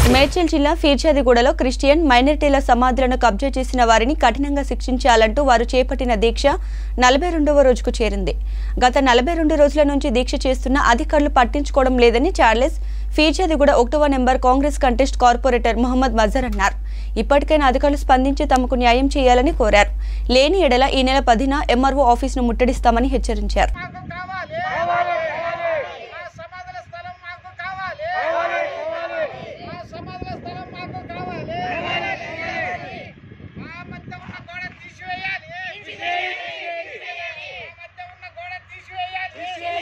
మేడ్చల్ జిల్లా ఫీర్చాదిగూడలో క్రిస్టియన్ మైనారిటీల సమాధులను కబ్జా చేసిన వారిని కఠినంగా శిక్షించాలంటూ వారు చేపట్టిన దీక్ష నలభై రెండవ రోజుకు చేరింది గత నలభై రెండు రోజుల నుంచి దీక్ష చేస్తున్న అధికారులు పట్టించుకోవడం లేదని చార్లెస్ ఫీర్చాదిగూడ ఒకటవ నెంబర్ కాంగ్రెస్ కంటెస్ట్ కార్పొరేటర్ మొహమ్మద్ మజర్ అన్నారు ఇప్పటికైనా అధికారులు స్పందించి తమకు న్యాయం చేయాలని కోరారు లేని ఎడల ఈ నెల పదిన ఎంఆర్ఓ ఆఫీసును ముట్టడిస్తామని హెచ్చరించారు మాకు కావాలి మా సమాధుల స్థలం మాకు కావాలి మా సమాధుల స్థలం మాకు కావాలి మా మధ్య ఉన్న గోడ తీసివేయాలి మా మధ్య ఉన్న గోడ తీసివేయాలి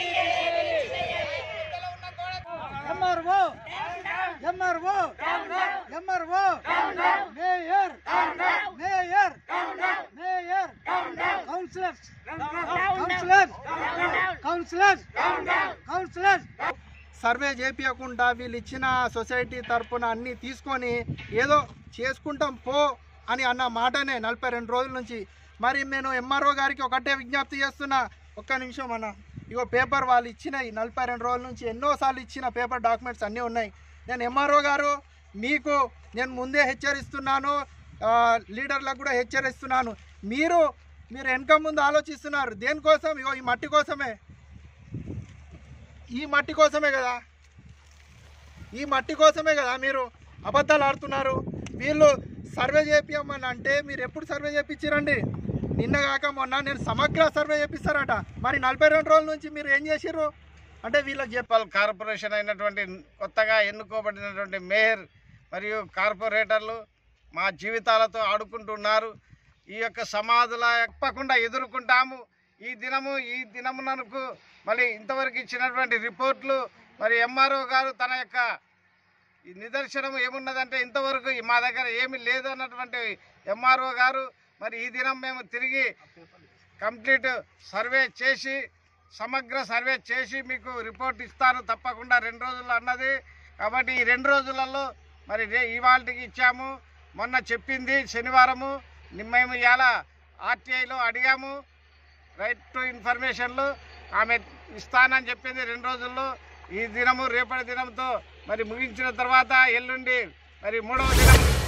మధ్యలో ఉన్న గోడ MRO MRO MRO mayor mayor mayor councillors councillors councillors councillors survey చేపించకుండా వీళ్ళు ఇచ్చిన సొసైటీ తరపున అన్నీ తీసుకొని ఏదో చేసుకుంటాం పో అని అన్న మాటనే నలభై రెండు రోజుల నుంచి మరి నేను ఎంఆర్ఓ గారికి ఒకటే విజ్ఞప్తి చేస్తున్నా ఒక్క నిమిషం అన్న ఇగో పేపర్ వాళ్ళు ఇచ్చిన ఈ నలభై రెండు రోజుల నుంచి ఎన్నోసార్లు ఇచ్చిన పేపర్ డాక్యుమెంట్స్ అన్నీ ఉన్నాయి నేను ఎంఆర్ఓ గారు మీకు నేను ముందే హెచ్చరిస్తున్నాను ఆ, లీడర్లకు కూడా హెచ్చరిస్తున్నాను మీరు మీరు వెనక ముందు ఆలోచిస్తున్నారు దేనికోసం ఇగో ఈ మట్టి కోసమే ఈ మట్టి కోసమే కదా ఈ మట్టి కోసమే కదా మీరు అబద్ధాలు ఆడుతున్నారు వీళ్ళు సర్వే చేపియమని అంటే మీరు ఎప్పుడు సర్వే చేపించారండి నిన్న కాక మొన్న నేను సమగ్ర సర్వే చేపిస్తారట మరి నలభై రెండు రోజుల నుంచి మీరు ఏం చేసిర్రు అంటే వీళ్ళకి చెప్ప మున్సిపల్ కార్పొరేషన్ అయినటువంటి కొత్తగా ఎన్నుకోబడినటువంటి మేయర్ మరియు కార్పొరేటర్లు మా జీవితాలతో ఆడుకుంటున్నారు ఈ యొక్క సమాధుల తప్పకుండా ఎదుర్కొంటాము ఈ దినము ఈ దినమునకు మళ్ళీ ఇంతవరకు ఇచ్చినటువంటి రిపోర్ట్లు మరి ఎంఆర్ఓ గారు తన యొక్క ఈ నిదర్శనం ఏమున్నదంటే ఇంతవరకు మా దగ్గర ఏమీ లేదు అన్నటువంటి ఎంఆర్ఓ గారు మరి ఈ దినం మేము తిరిగి కంప్లీట్ సర్వే చేసి సమగ్ర సర్వే చేసి మీకు రిపోర్ట్ ఇస్తాను తప్పకుండా రెండు రోజులు అన్నది కాబట్టి ఈ రెండు రోజులలో మరి రే ఇవాళకి ఇచ్చాము మొన్న చెప్పింది శనివారము ని- మేము ఇలా ఆర్టీఐలో అడిగాము రైట్ టు ఇన్ఫర్మేషన్లు ఆమె ఇస్తానని చెప్పింది రెండు రోజుల్లో ఈ దినము రేపటి దినంతో మరి ముగించిన తర్వాత ఎల్లుండి మరి మూడవ దినం